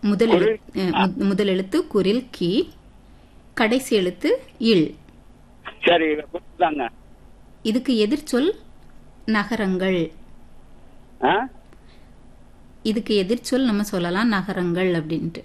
முதல் எழு- அஹ், மு- முதல் எழுத்து குரில் கி கடைசி எழுத்து இல் சரி கொடுத்தாங்க இதுக்கு எதிர்ச்சொல் நகரங்கள் ஆ? இதுக்கு எதிர்ச்சொல் நம்ம சொல்லலாம் நகரங்கள் அப்படின்ட்டு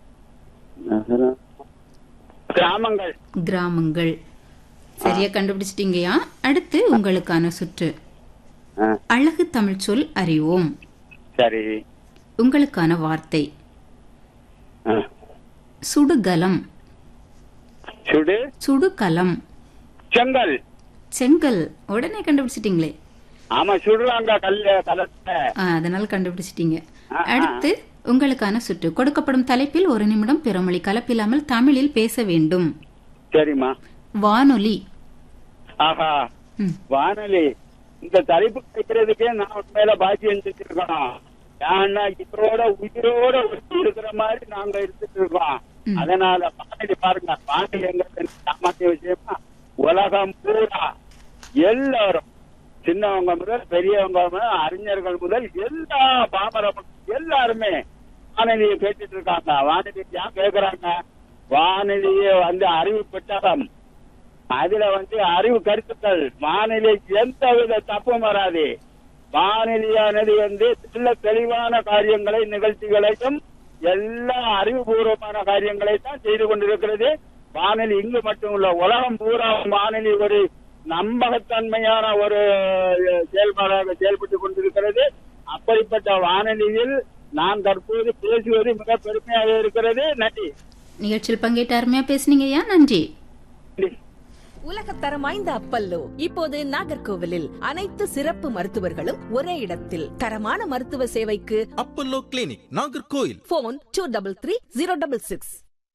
கிராமங்கள் கிராமங்கள் சரியா கண்டுபிடிச்சிட்டீங்கயா அடுத்து உங்களுக்கான சுற்று ஆ, அழகு தமிழ் சொல் அறிவோம் சரி உங்களுக்கான வார்த்தை ஆ. சுடுகலம் சுடு சுடுகலம் செங்கல் செங்கல் உடனே கண்டுபிடிச்சிட்டீங்களே ஆமா சுடுறாங்க கல்ல கலத்தை ஆ, அதனால கண்டுபிடிச்சிட்டீங்க ஆ, ஆ. அடுத்து உங்களுக்கான சுற்று கொடுக்கப்படும் தலைப்பில் ஒரு நிமிடம் பிறமொழி கலப்பில்லாமல் தமிழில் பேச வேண்டும் சரிம்மா வானொலி ஆஹா ம், வானொலி இந்த தலைப்பு கிடைக்கிறதுக்கே நான் உண்மையில பாக்கியம் செஞ்சுருக்கணும் ஏன்னா இதோட உயிரோட ஒட்டி இருக்கிற மாதிரி நாங்க இருந்துட்டு இருக்கோம் ம். அதனால வானொலி பாருங்க வானொலி எங்க சாமானிய விஷயமா உலகம் பூரா எல்லாரும் சின்னவங்க முதல் பெரியவங்க முதல் அறிஞர்கள் முதல் எல்லா பாமர மக்கள் எல்லாருமே வானொலியை கேட்டுட்டு இருக்காங்க வானொலி ஏன் கேக்குறாங்க வானொலியை வந்து அறிவு பெட்டகம் அதுல வந்து அறிவு கருத்துக்கள் வானிலை எந்த வித தப்பும் வராது வானிலையானது வந்து நல்ல தெளிவான காரியங்களை நிகழ்ச்சிகளையும் எல்லா அறிவுபூர்வமான காரியங்களை தான் செய்து கொண்டிருக்கிறது வானிலை இங்கு மட்டும் இல்ல உலகம் பூரா வானிலை ஒரு நம்பகத்தன்மையான ஒரு செயல்பாடாக செயல்பட்டு கொண்டிருக்கிறது அப்படிப்பட்ட வானொலியில் நான் தற்போது பேசுவது மிக பெருமையாக இருக்கிறது நன்றி நிகழ்ச்சியில் பங்கேற்று அருமையா பேசுனீங்கய்யா நன்றி நன்றி உலகத்தரம் வாய்ந்த அப்பல்லோ இப்போது நாகர்கோவிலில் அனைத்து சிறப்பு மருத்துவர்களும் ஒரே இடத்தில் தரமான மருத்துவ சேவைக்கு Apollo clinic Nagercoil phone two double three zero double six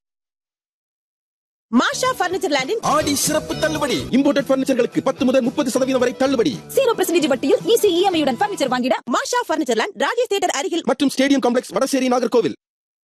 Masha furniture லேண்டின் ஆடி சிறப்பு தள்ளுபடி இம்போர்ட்டட் பர்னிச்சர்களுக்கு பத்து முதல் முப்பது சதவீதம் வரை தள்ளுபடி ஜீரோ பெர்சன்டேஜ் வட்டியில் ஈஸி இஎம்ஐயுடன் பர்னிச்சர் வாங்கிட Masha furniture land Rajesh theatre அருகில் மற்றும் ஸ்டேடியம் காம்ப்ளெக்ஸ் வடசேரி நாகர்கோவில்